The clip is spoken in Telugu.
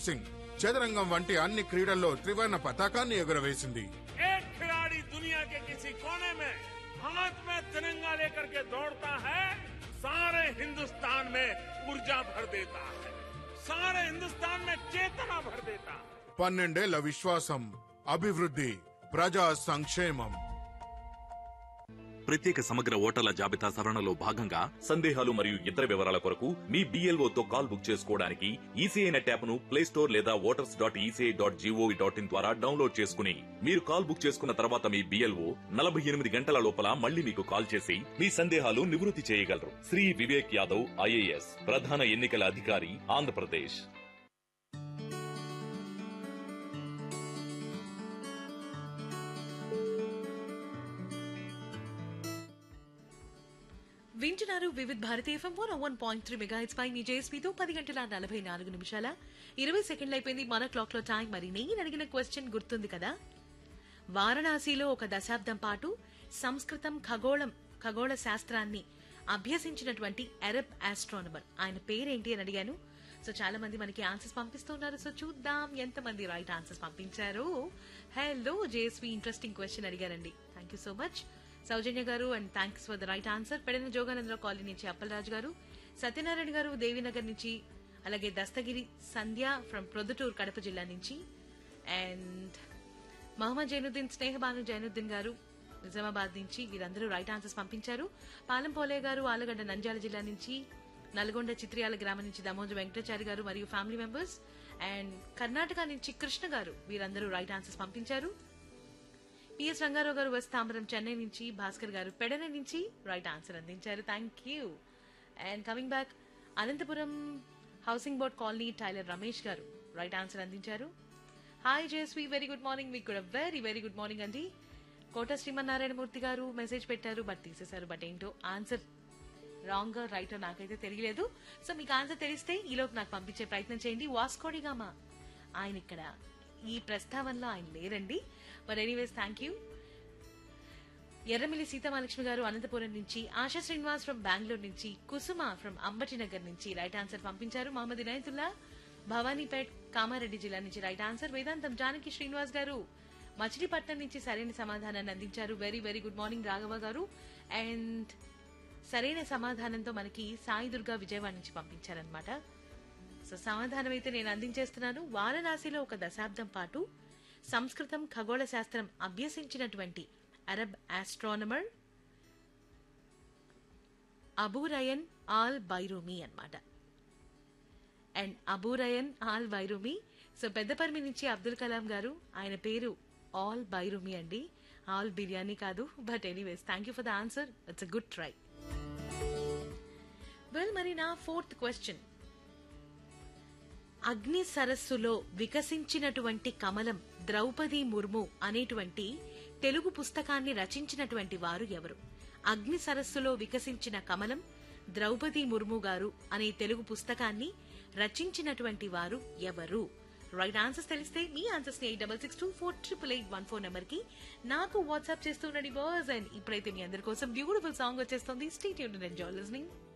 బాక్సింగ్ చదరంగం వంటి అన్ని క్రీడల్లో త్రివర్ణ పతాకాన్ని ఎగురవేసింది एक खिलाड़ी दुनिया के किसी कोने में हाथ में तिरंगा लेकर के दौड़ता है सारे हिंदुस्तान में ऊर्जा भर देता है सारे हिंदुस्तान में चेतना भर देता है పన్నెండేళ్ల విశ్వాసం అభివృద్ధి ప్రజా సంక్షేమం ప్రత్యేక సమగ్ర ఓటర్ల జాబితా సవరణలో భాగంగా సందేహాలు మరియు ఇతర వివరాల కొరకు మీ BLO తో కాల్ బుక్ చేసుకోవడానికి ఈసీఐ నెట్ యాప్ ను ప్లే స్టోర్ లేదా voters dot ECI dot gov dot in ద్వారా డౌన్లోడ్ చేసుకుని మీరు కాల్ బుక్ చేసుకున్న తర్వాత మీ బిఎల్ఓ నలభై ఎనిమిది గంటల లోపల మళ్ళీ మీకు కాల్ చేసి మీ సందేహాలు నివృత్తి చేయగలరు శ్రీ వివేక్ యాదవ్ ఐఏఎస్ ప్రధాన ఎన్నికల అధికారి ఆంధ్రప్రదేశ్ వింటున్నారు Vividh Bharati FM one one point three mega పై మీ జేఎస్పీతో పది గంటల నలభై నాలుగు నిమిషాల ఇరవై సెకండ్లు అయిపోయింది మన క్లాక్ లో టైం మరి నేను అడిగిన క్వశ్చన్ గుర్తుంది కదా వారణాసిలో ఒక దశాబ్దం పాటు సంస్కృతం ఖగోళం ఖగోళ శాస్త్రాన్ని అభ్యసించినటువంటి అరబ్ ఆస్ట్రానమర్ ఆయన పేరేంటి అని అడిగాను సో చాలా మంది మనకి ఆన్సర్స్ పంపిస్తున్నారు సో చూద్దాం ఎంతమంది రైట్ ఆన్సర్స్ పంపించారు హలో జేఎస్వి ఇంట్రెస్టింగ్ క్వశ్చన్ అడిగారండి thank you so much Soujanya garu and thanks for the right answer Pedana Joganandarao colony నుంచి అప్పలరాజు గారు సత్యనారాయణ గారు దేవినగర్ నుంచి అలాగే దస్తగిరి సంధ్య ఫ్రమ్ ప్రొద్దుటూరు కడప జిల్లా నుంచి అండ్ మహమ్మద్ జైనుద్దీన్ స్నేహబాను జైనుద్దీన్ గారు నిజామాబాద్ నుంచి వీరందరూ రైట్ ఆన్సర్స్ పంపించారు పాలెం పోలే గారు ఆలగడ్డ నంద్యాల జిల్లా నుంచి నల్గొండ చిత్రియాల గ్రామం నుంచి దమోజు వెంకటాచారి గారు మరియు ఫ్యామిలీ మెంబర్స్ అండ్ కర్ణాటక నుంచి కృష్ణ గారు వీరందరూ రైట్ ఆన్సర్స్ పంపించారు పిఎస్ రంగారావు గారు వెస్ట్ తాంబరం చెన్నై నుంచి భాస్కర్ గారు పెడన నుంచి రైట్ ఆన్సర్ అందించారు thank you and coming back Anantapur housing board colony tailor Ramesh garu right answer అందించారు hi JSV very good morning మీకు కూడా వెరీ వెరీ గుడ్ మార్నింగ్ అండి కోట శ్రీమన్నారాయణమూర్తి గారు మెసేజ్ పెట్టారు బట్ తీసేశారు బట్ ఏంటో ఆన్సర్ రాంగ్ రైట్ నాకైతే తెలియలేదు సో మీకు ఆన్సర్ తెలిస్తే ఈలోపు నాకు పంపించే ప్రయత్నం చేయండి వాస్కోడిగామా ఆయన ఇక్కడ ఈ ప్రస్తావనలో ఆయన లేరండి but anyways thank you Erramilli Seethamahalakshmi garu Anantapur నుంచి ఆశా శ్రీనివాస్ ఫ్రమ్ బెంగళూరు నుంచి కుసుమ ఫ్రమ్ అంబటి నగర్ నుంచి రైట్ ఆన్సర్ పంపించారు మహమ్మద్ ఇనాయతుల్లా భవానీపేట్ కామారెడ్డి జిల్లా నుంచి రైట్ ఆన్సర్ వేదాంతం జానకి శ్రీనివాస్ గారు మచిలీపట్నం నుంచి సరైన సమాధానాన్ని అందించారు very very good morning Raghava garu and సరైన సమాధానంతో మనకి సాయి దుర్గా విజయవాడ నుంచి పంపించారనమాట సో సమాధానం అయితే నేను అందించేస్తున్నాను వారణాసిలో ఒక దశాబ్దం పాటు సంస్కృతం ఖగోళ శాస్త్రం అభ్యసించినటువంటి Arab astronomer Abu Rayhan al Biruni అన్నమాట and Abu Rayhan al Biruni so Peddaparmi నుంచి అబ్దుల్ కలాం గారు ఆయన పేరు ఆల్ బైరూమి అండి ఆల్ బిర్యానీ కాదు but anyways thank you for the answer it's a good try well మరి నా ఫోర్త్ క్వశ్చన్ అగ్ని సరస్సులో వికసించినటువంటి కమలం ద్రౌపది ముర్ము అనేటువంటి తెలుగు పుస్తకాన్ని రచించినటువంటి వారు ఎవరు అగ్ని సరస్సులో వికసించిన కమలం ద్రౌపది ముర్ము గారు అనే తెలుగు పుస్తకాన్ని రచించినటువంటి వారు ఎవరు రైట్ ఆన్సర్స్ తెలిస్తే మీ ఆన్సర్స్ ని eight double six two four triple eight one four number కి నాకు వాట్సాప్ చేస్తుండండి బాస్ అండ్ ఇప్పుడైతే మీ అందరి కోసం బ్యూటిఫుల్ సాంగ్ వచ్చేస్తుంది స్టేట్ యూన్ ఎంజాయ్ లిస్నింగ్